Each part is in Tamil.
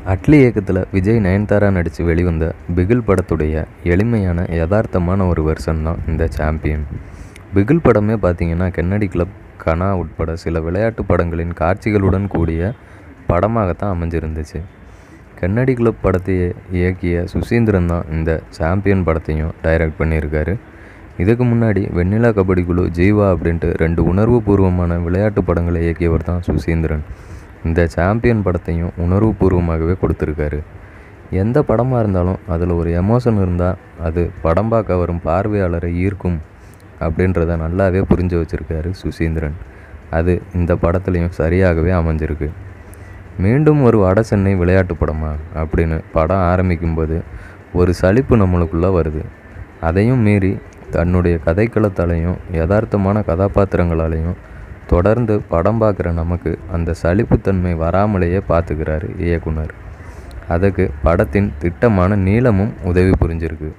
அட்லி இயக்கத்தில் விஜய் நயன்தாரா நடித்து வெளிவந்த பிகில் படத்துடைய எளிமையான யதார்த்தமான ஒரு வெர்ஷன் தான் இந்த சாம்பியன் பிகில் படமே பார்த்தீங்கன்னா கென்னடி கிளப் கனா உட்பட சில விளையாட்டு படங்களின் காட்சிகளுடன் கூடிய படமாகத்தான் அமைஞ்சிருந்துச்சு கென்னடி கிளப் படத்தை இயக்கிய சுசீந்திரன் தான் இந்த சாம்பியன் படத்தையும் டைரக்ட் பண்ணியிருக்காரு இதுக்கு முன்னாடி வெண்ணிலா கபடி குழு ஜீவா அப்படின்ட்டு ரெண்டு உணர்வுபூர்வமான விளையாட்டு படங்களை இயக்கியவர் தான் சுசீந்திரன் இந்த சாம்பியன் படத்தையும் உணர்வுபூர்வமாகவே கொடுத்துருக்காரு எந்த படமாக இருந்தாலும் அதில் ஒரு எமோஷன் இருந்தால் அது படம் பார்க்க வரும் பார்வையாளரை ஈர்க்கும் அப்படின்றத நல்லாவே புரிஞ்சு வச்சுருக்காரு சுசீந்திரன் அது இந்த படத்துலையும் சரியாகவே அமைஞ்சிருக்கு மீண்டும் ஒரு வட சென்னை விளையாட்டு படமா அப்படின்னு படம் ஆரம்பிக்கும்போது ஒரு சலிப்பு நம்மளுக்குள்ளே வருது அதையும் மீறி தன்னுடைய கதைக்களத்தாலையும் யதார்த்தமான கதாபாத்திரங்களாலையும் தொடர்ந்து படம் பார்க்குற நமக்கு அந்த சலிப்புத்தன்மை வராமலேயே பார்த்துக்கிறாரு இயக்குனர் அதுக்கு படத்தின் திட்டமான நீளமும் உதவி புரிஞ்சிருக்கு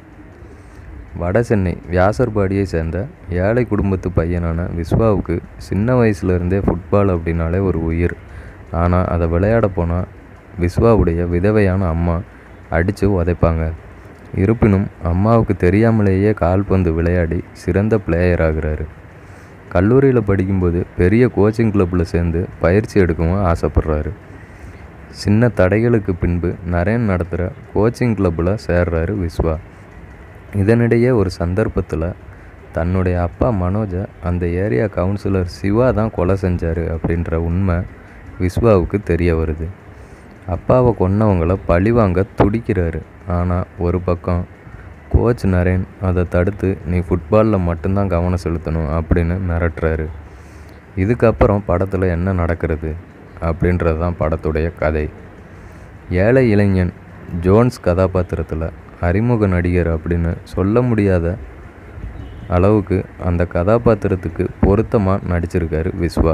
வட சென்னை வியாசர்பாடியை சேர்ந்த ஏழை குடும்பத்து பையனான விஸ்வாவுக்கு சின்ன வயசுலேருந்தே ஃபுட்பால் அப்படின்னாலே ஒரு உயிர் ஆனால் அதை விளையாட போனால் விஸ்வாவுடைய விதவையான அம்மா அடித்து உதைப்பாங்க இருப்பினும் அம்மாவுக்கு தெரியாமலேயே கால்பந்து விளையாடி சிறந்த பிளேயர் ஆகிறாரு கல்லூரியில் படிக்கும்போது பெரிய கோச்சிங் கிளப்பில் சேர்ந்து பயிற்சி எடுக்கவும் ஆசைப்பட்றாரு சின்ன தடைகளுக்கு பின்பு நரேன் நடத்துகிற கோச்சிங் கிளப்பில் சேர்றாரு விஸ்வா இதனிடையே ஒரு சந்தர்ப்பத்தில் தன்னுடைய அப்பா மனோஜை அந்த ஏரியா கவுன்சிலர் சிவா தான் கொலை செஞ்சார் அப்படின்ற உண்மை விஸ்வாவுக்கு தெரிய வருது அப்பாவை கொன்னவங்கள பழிவாங்க துடிக்கிறாரு ஆனால் ஒரு பக்கம் கோச் நரேன் அதை தடுத்து நீ ஃபுட்பாலில் மட்டும்தான் கவனம் செலுத்தணும் அப்படின்னு மிரட்டுறாரு இதுக்கப்புறம் படத்தில் என்ன நடக்கிறது அப்படின்றது தான் படத்துடைய கதை ஏழை இளைஞன் ஜோன்ஸ் கதாபாத்திரத்தில் அறிமுக நடிகர் அப்படின்னு சொல்ல முடியாத அளவுக்கு அந்த கதாபாத்திரத்துக்கு பொருத்தமாக நடிச்சிருக்காரு விஸ்வா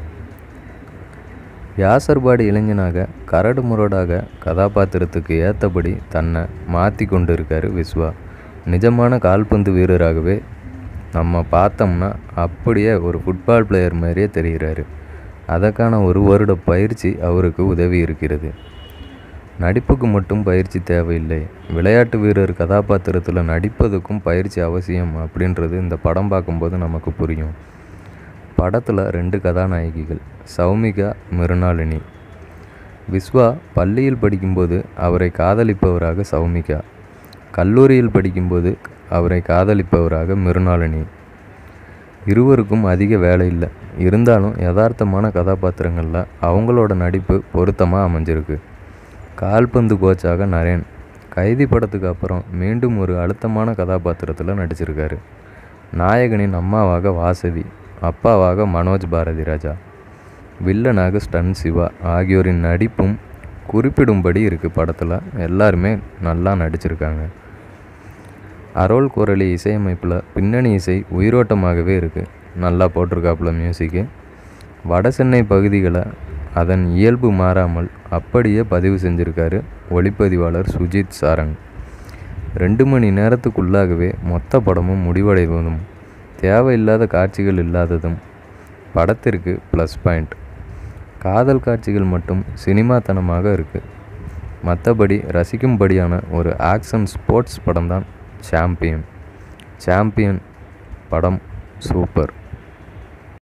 வியாசர்பாடு இளைஞனாக கரடு முரடாக கதாபாத்திரத்துக்கு ஏற்றபடி தன்னை மாற்றி கொண்டு இருக்கார் விஸ்வா நிஜமான கால்பந்து வீரராகவே நம்ம பார்த்தோம்னா அப்படியே ஒரு ஃபுட்பால் பிளேயர் மாதிரியே தெரிகிறாரு அதற்கான ஒரு வருட பயிற்சி அவருக்கு உதவி இருக்கிறது நடிப்புக்கு மட்டும் பயிற்சி தேவையில்லை விளையாட்டு வீரர் கதாபாத்திரத்தில் நடிப்பதுக்கும் பயிற்சி அவசியம் அப்படின்றது இந்த படம் பார்க்கும்போது நமக்கு புரியும் படத்தில் ரெண்டு கதாநாயகிகள் சௌமிகா மிருணாளினி விஸ்வா பள்ளியில் படிக்கும்போது அவரை காதலிப்பவராக சௌமிகா கல்லூரியில் படிக்கும்போது அவரை காதலிப்பவராக மிருணாளினி இருவருக்கும் அதிக வேலை இல்லை இருந்தாலும் யதார்த்தமான கதாபாத்திரங்களில் அவங்களோட நடிப்பு பொருத்தமாக அமைஞ்சிருக்கு கால்பந்து கோச்சாக நரேன் கைதி படத்துக்கு அப்புறம் மீண்டும் ஒரு அழுத்தமான கதாபாத்திரத்தில் நடிச்சிருக்காரு நாயகனின் அம்மாவாக வாசவி அப்பாவாக மனோஜ் பாரதி ராஜா வில்லனாக ஸ்டன் சிவா ஆகியோரின் நடிப்பும் குறிப்பிடும்படி இருக்குது படத்தில் எல்லாருமே நல்லா நடிச்சிருக்காங்க அரோல் குரலி இசையமைப்பில் பின்னணி இசை உயிரோட்டமாகவே இருக்குது நல்லா போட்டிருக்காப்புல மியூசிக்கு வட சென்னை பகுதிகளை அதன் இயல்பு மாறாமல் அப்படியே பதிவு செஞ்சுருக்காரு ஒளிப்பதிவாளர் சுஜித் சாரங் ரெண்டு மணி நேரத்துக்குள்ளாகவே மொத்த படமும் முடிவடைவதும் தேவையில்லாத காட்சிகள் இல்லாததும் படத்திற்கு ப்ளஸ் பாயிண்ட் காதல் காட்சிகள் மட்டும் சினிமாத்தனமாக இருக்குது மற்றபடி ரசிக்கும்படியான ஒரு ஆக்ஷன் ஸ்போர்ட்ஸ் படம் தான் சாம்பியன் சாம்பியன் படம் சூப்பர்